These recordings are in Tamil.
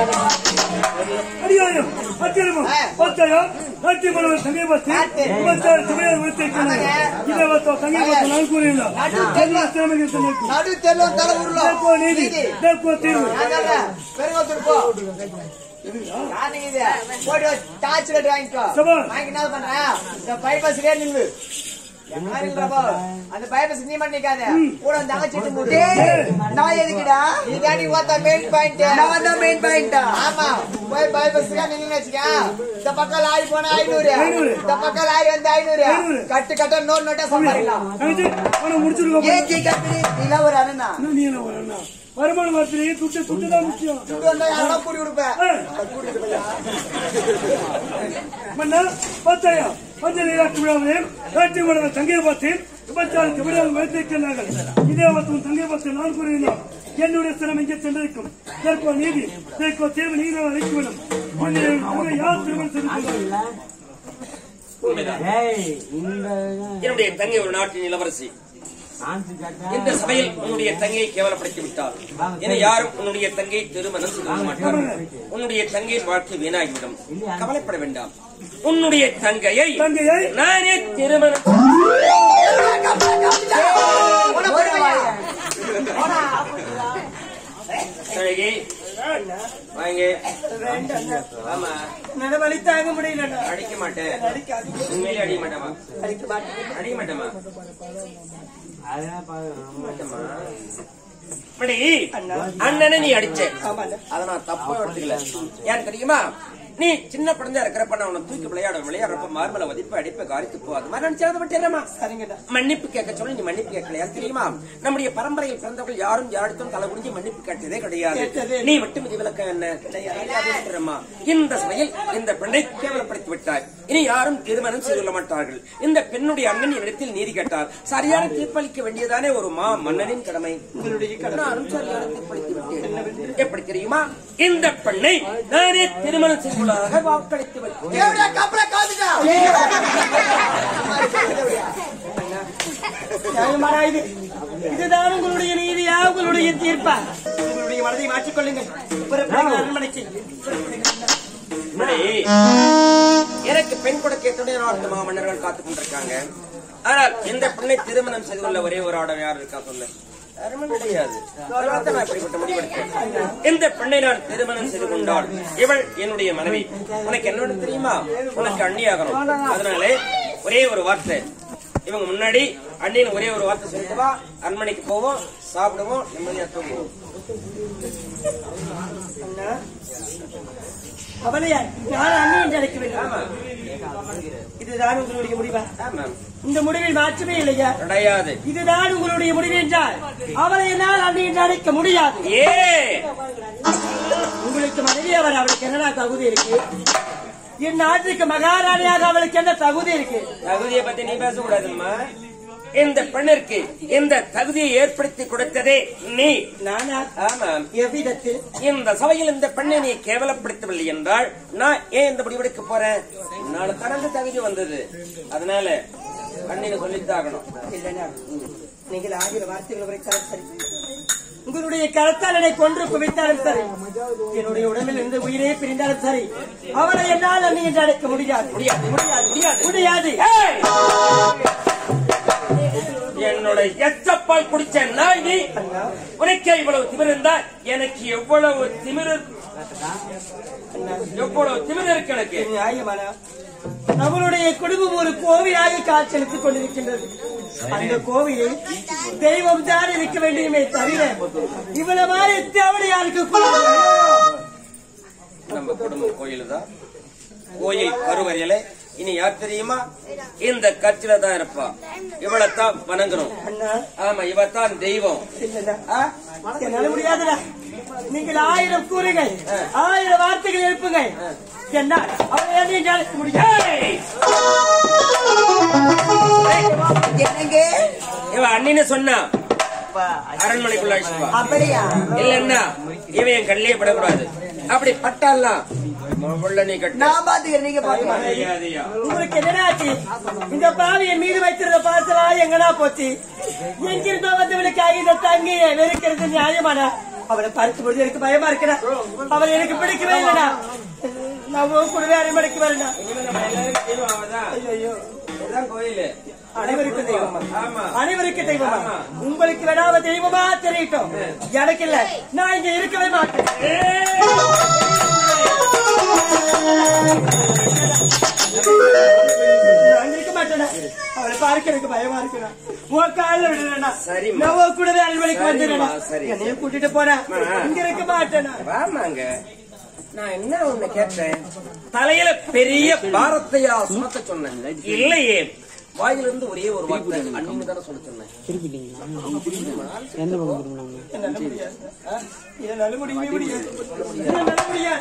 அடியாயம் அத்தியரமும் பத்தாயம் நாட்டி மனவர் தங்கை பத்து இருபத்தாறு சுமையார் விழுத்திருக்கிறார் இதை வத்தோ தங்கை பத்து நான் கூறியுள்ளார் எல்லா திறமைகள் தந்திருக்கும் நடு தெருவும் தலை உருளும் தேக்கோ நீதி தேக்கோ தீர்வு பெருங்கோத்தூர் போ யாருங்க இது? போட்டு டார்ச் லைட் வாங்கிக்கோ சபா. வாங்கி என்ன பண்ற இந்த பைபாஸ்லயே நில்லு எங்க நில்றப்போ, அந்த பைபாஸ் நீ மட்டும் நிக்காத கூட வந்து அகச்சிட்டு மூடு நான் எதுக்குடா இதாடி ஓத்த மெயின் பாயிண்ட் நான் தான் மெயின் பாயிண்ட் ஆமா போய் பைபாஸ்ல நின்னு வச்சுக்க இந்த பக்கம் லாரி போனா ஐநூறு ஐநூறு. இந்த பக்கம் லாரி வந்து ஐநூறு ஐநூறு. கட்டு கட்ட நோட் நோட்டா சம்பாதிக்கலாம் தங்கச்சி அவனை முடிச்சிருக்கோம் ஏஜி கம்பெனி நீல ஒரு அண்ணா நீ என்ன ஒரு அண்ணா வருமான வார்த்தையிலேயே துட்டு துட்டு தான் முக்கியம் துட்டு வந்தா யாரோ கூடி கொடுப்பேன் மன்னா பத்தாயம் பஞ்ச நீராட்டு விழாவிலே நாட்டி மனவர் தங்கை பார்த்து விபச்சார விழாவில் வைத்திருக்கிறார்கள் இதே மற்றும் தங்கை பார்த்து நான் கூறினோம் என்னுடைய சிரம் இங்கே சென்றிருக்கும் இதற்கோ நீதி இதற்கோ தேவை நீரை அழைத்துவிடும் உன்னை தங்கை யார் திருமணம் செய்து கொண்டார்கள் உண்மைதான். ஏய், இந்த என்னுடைய தங்கை ஒரு நாட்டின் இளவரசி ஆன்சி கேட்டா இந்த சபையில் உன்னுடைய தங்கையை கேவலப்படுத்தி விட்டார் என யாரும் உன்னுடைய தங்கையை திருமணம் செய்து கொள்ள மாட்டார்கள் உன்னுடைய தங்கையின் வாழ்க்கை வீணாகிவிடும் கவலைப்பட வேண்டாம் உன்னுடைய தங்கையை தங்கையை நானே திருமணம் அழகி வாங்க ஆமா வழி தாங்க முடியலடா அடிக்க மாட்டேன் உண்மையிலே அடிக்க மாட்டேமா அடிக்க மாட்டேமா அதெல்லாம் பாக்குறேன் மாட்டேமா மணி அண்ணனை நீ அடிச்ச அத நான் தப்பா எடுத்துக்கல ஏன் தெரியுமா நீ சின்ன குழந்தையா இருக்கிறப்ப நான் உன்னை தூக்கி விளையாட விளையாடுறப்ப மார்பல வதிப்பு அடிப்ப காரித்து போ அது மாதிரி நினைச்சா விட்டுறமா சரிங்கடா மன்னிப்பு கேட்க சொல்லி நீ மன்னிப்பு கேட்கலையா தெரியுமா நம்முடைய பரம்பரையில் பிறந்தவர்கள் யாரும் யாருக்கும் தலை குடிஞ்சு மன்னிப்பு கேட்டதே கிடையாது நீ மட்டும் இது விளக்கம் என்ன அதை விட்டுறமா இந்த சபையில் இந்த பெண்ணை கேவலப்படுத்தி விட்டாய் இனி யாரும் திருமணம் செய்து கொள்ள மாட்டார்கள் இந்த பெண்ணுடைய அண்ணன் என்னிடத்தில் நீதி கேட்டார் சரியான தீர்ப்பளிக்க வேண்டியதானே ஒரு மா மன்னனின் கடமை நானும் சரியான தீர்ப்பளித்து விட்டேன் எப்படி தெரியுமா இந்த பெண்ணை நானே திருமணம் செய்துள்ளதாக வாக்களித்து விட்டேன் கப்பல காத்துட்டா நியாயமாடா இது இதுதான் உங்களுடைய நீதியா உங்களுடைய தீர்ப்பா உங்களுடைய மனதை மாற்றிக்கொள்ளுங்கள் புறப்படுங்கள் அரண்மனைக்கு மணி, எனக்கு பெண் கொடுக்க எத்தனை நாட்டு மாமன்னர்கள் காத்துக் கொண்டிருக்காங்க ஆனால் இந்த பெண்ணை திருமணம் செய்து கொள்ள ஒரே ஒரு ஆடம் யார் இருக்கா சொல்லு யாருமே கிடையாது அதனால தான் நான் இப்படிப்பட்ட முடிவெடுத்தேன் இந்த பெண்ணை நான் திருமணம் செய்து கொண்டால் இவள் என்னுடைய மனைவி உனக்கு என்னோட தெரியுமா உனக்கு அண்ணியாகணும் அதனாலே ஒரே ஒரு வார்த்தை இவங்க முன்னாடி அண்ணின்னு ஒரே ஒரு வார்த்தை சொல்லிட்டு வா அரண்மனைக்கு போவோம் சாப்பிடுவோம் நிம்மதியா தூங்குவோம் அவளையா நான் அண்ணி என்று அழைக்க வேண்டும் ஆமா இதுதான் உங்களுடைய முடிவா ஆமா இந்த முடிவில் மாற்றமே இல்லையா கிடையாது இதுதான் உங்களுடைய முடிவு என்றால் அவளை என்னால் அண்ணி என்று அழைக்க முடியாது ஏ உங்களுக்கு மனைவி அவர் அவளுக்கு என்னடா தகுதி இருக்கு என் நாட்டுக்கு மகாராணியாக அவளுக்கு என்ன தகுதி இருக்கு தகுதியை பத்தி நீ பேசக்கூடாதும்மா இந்த பெண்ணிற்கு இந்த தகுதியை ஏற்படுத்தி கொடுத்ததே நீ நானா ஆமாம் எவ்விதத்தில் இந்த சபையில் இந்த பெண்ணை நீ கேவலப்படுத்தவில்லை என்றால் நான் ஏன் இந்த முடிவெடுக்க போறேன் உன்னால தனது தகுதி வந்தது அதனால அண்ணின்னு சொல்லித்தாகணும் இல்லைனா நீங்கள் ஆகிற வார்த்தைகள் உரைத்தாலும் சரி உங்களுடைய கரத்தால் என்னை கொன்று குவித்தாலும் சரி என்னுடைய உடம்பில் இருந்து உயிரே பிரிந்தாலும் சரி அவளை என்னால் அண்ணி என்று அழைக்க முடியாது முடியாது முடியாது முடியாது முடியாது ஏய்! என்னோட எச்சப்பால் குடிச்ச நாய் நீ உனக்கே இவ்வளவு திமிர் இருந்தா எனக்கு எவ்வளவு திமிர் எவ்வளவு திமிர் இருக்கு எனக்கு நியாயமான நம்மளுடைய குடும்பம் ஒரு கோவிலாக காட்சியளித்துக் கொண்டிருக்கின்றது அந்த கோவிலில் தெய்வம் தான் இருக்க வேண்டுமே தவிர இவ்வளவு மாதிரி தேவடையாருக்கு நம்ம குடும்பம் கோயில் தான் கோயில் கருவறையில இனி யார் தெரியுமா இந்த கட்சியில தான் இருப்பா இவளைத்தான் வணங்கணும் அண்ணா ஆமா இவத்தான் தெய்வம் இல்லைண்ணா. ஆ? என்னால முடியாதுடா நீங்கள் ஆயிரம் கூறுங்கள் ஆயிரம் வார்த்தைகள் எழுப்புங்க என்ன அவரை அண்ணி என்று அழைக்க முடியாது ஏய்! என்னங்க இவ அண்ணின்னு சொன்னா அரண்மனைக்குள்ள அழைச்சிட்டு வா. அப்படியா இல்லன்னா இவன் என் கண்ணிலே படக்கூடாது அப்படி பட்டாலாம் முள்ள நீ கட்டு நான் பாத்துக்கிறேன் நீங்க பாத்துக்க மரியாதையா. உங்களுக்கு என்னடா ஆச்சு இந்த பாவி என் மீது வைத்திருந்த பாசலா எங்கடா போச்சு எங்கிருந்தோ வந்தவனுக்காக இந்த தங்கியை வெறுக்கிறது நியாயமாடா அவளை பார்க்கும் பொழுது எனக்கு பயமா இருக்கிறா அவளை எனக்கு பிடிக்கவே இல்லைடா நான் உன் கூடவே அரைமடைக்கு வரேன்டா ஐயோ இதுதான் கோயிலு அனைவருக்கு தெய்வமா ஆமா. அனைவருக்கு தெய்வமா உங்களுக்கு வேணாம தெய்வமா தெரியட்டும் எனக்கு இல்ல நான் இங்க இருக்கவே மாட்டேன் நான் இருக்க மாட்டேனா அவளை பார்க்க எனக்கு பயமா இருக்குடா உன் காலில் விடுறா சரிம்மா. நான் உன் கூடவே அலுவலிக்கு வந்துடுறா சரிம்மா, சரி. என்னையும் கூட்டிட்டு போனா அம்மா. இங்க இருக்க மாட்டேனா வாமாங்க நான் என்ன ஒண்ணு கேட்டேன் தலையில பெரிய பாரத்தையா சுமக்க சொன்னேன் இல்லையே வாயிலிருந்து ஒரே ஒரு வார்த்தை அண்ணு தானே சொல்ல சொன்னேன் எந்த பக்கம் திரும்பினாங்க என்னால முடியாது ஆ? என்னால முடியவே முடியாது என்னால முடியாது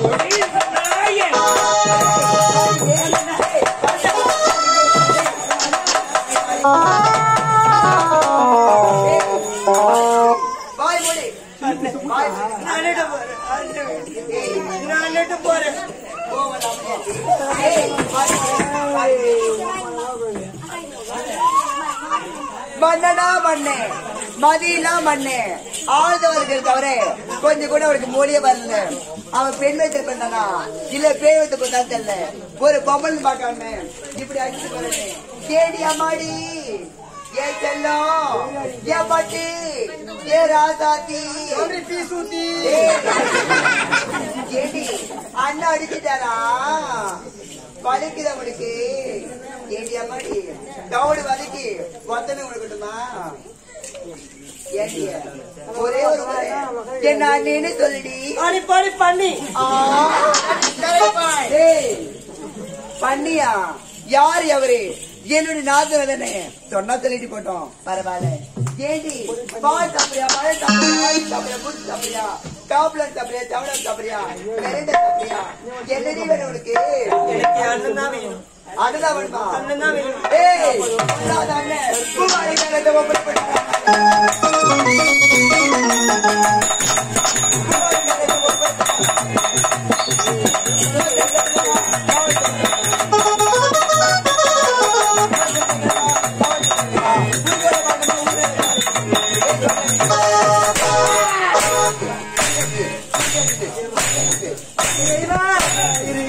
வாய் மூடி வாய் மூடி. நானேட்டு போறேன் நானேட்டு- நானேட்டு போறேன் மன்னனா மண்ணே மதினா மண்ணே ஆழ்ந்தவர்கள் தவிர கொஞ்சம் கூட அவருக்கு மொழிய வரல அவன் பெண் வைத்த பெண்ணனா இல்ல பேய் வைத்த பெண்ணான்னு தெரியல ஒரு பொம்மன் பார்க்காம இப்படி அடிச்சு போறேன் கேடி அம்மாடி ஏ செல்லம் ஏ பட்டி ஏ ராசாத்தி ஏடி அண்ணா அடிச்சுட்டாரா வலிக்குது அவனுக்கு ஏடி அம்மாடி கவுடு வலிக்கு ஒத்தனை உனக்குட்டுமா ஏடி ஒரே ஒரு முறை என்ன அண்ணேன்னு சொல்லுடி அடி பாடி பண்ணி ஆ, டேய், பண்ணியா யார் அவரு என்னுடைய நாதன தானே சொன்னா சொல்லிட்டு போட்டோம் பரவாயில்ல ஏடி பால் சாப்பிடுறியா பழம் சாப்பிடுறியா ஆயில் சாப்பிடுறியா புது சாப்பிடுறியா டாப்லெட் சாப்பிடுறியா டவுலர் சாப்பிடுறியா மெரண்ட சாப்பிடுறியா என்னடி வேணும் உனக்கு எனக்கு அண்ணன் தான் வேணும் அதுதான் வேணுமா அண்ணன் தான் வேணும் ஏய் இல்லாத அண்ணன் குமாரி கணத்தை ஒப்படை பண்ண இறைவா, இரு.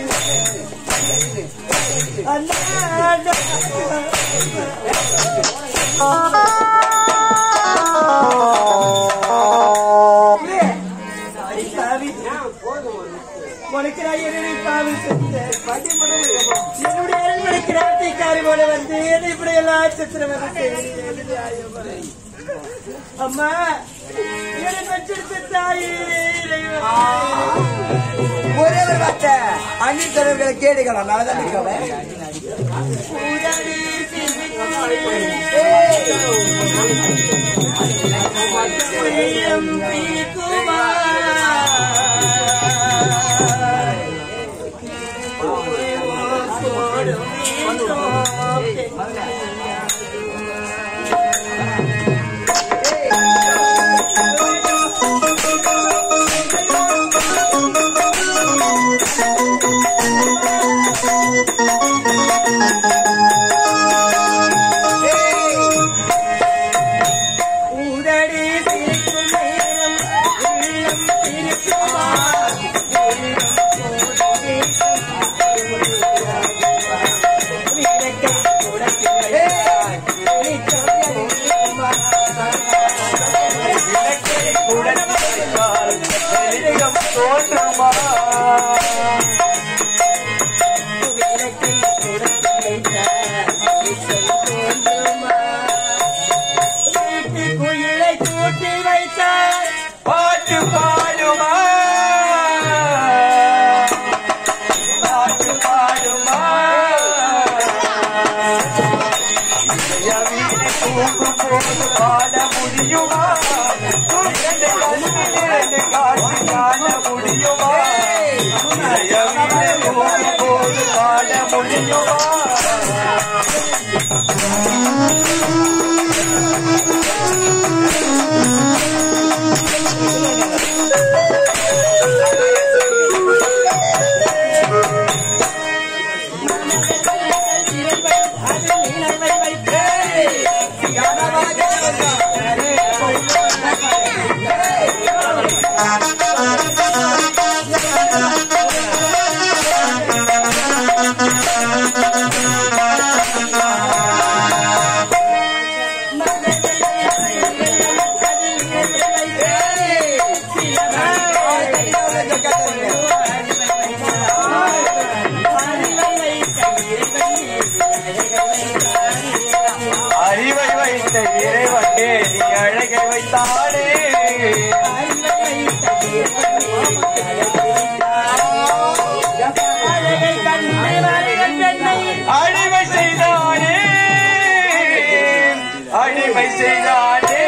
அண்ணா, அண்ணா. Sorry, sorry. உனக்கு நான் என்னடி பாவம் செஞ்சேன்? என்னுடைய அரண்மனைக்கு ராத்திரிக்காரி போல வந்து என்னை இப்படி எல்லாம் சித்திரவதை செய்து அம்மா என்னை பெற்றெடுத்த தாயே இறைவா. ஒரே ஒரு வார்த்தை அண்ணி தொடர்களை கேடுகளா நல்லதான் இருக்கவன் உதவி சிவிக்குமாரி. உயரம் பிரிக்குமார். போடும் உதடி சிரிக்கும் நேரம் உள்ளம் சிரிக்குமார். விளக்கை கொடுக்கிறாய். விளக்கை கொடுத்து வைத்தார். வெளிச்சம் தோன்றுமா? வீட்டு குயிலை கூட்டி வைத்தார் பாட்டு பாடுமா பாட்டு பாடுமா பாட முடியுமா இரண்டு கண்ணில் இரண்டு காட்சி காண முடியுமா போது பாட முடியுமா வைத்தே கொஞ்சம் கேட்டேன் அறிவை வைத்த இறைவனே நீ அழகை வைத்தானே அடிமை செய்தானே அடிமை செய்தானே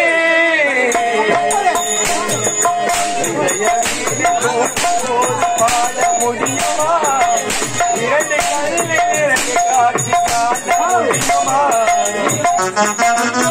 இதயத்திலே போது பாட முடியுமா இரண்டு கல்லில் இரண்டு காட்சி காண முடியுமா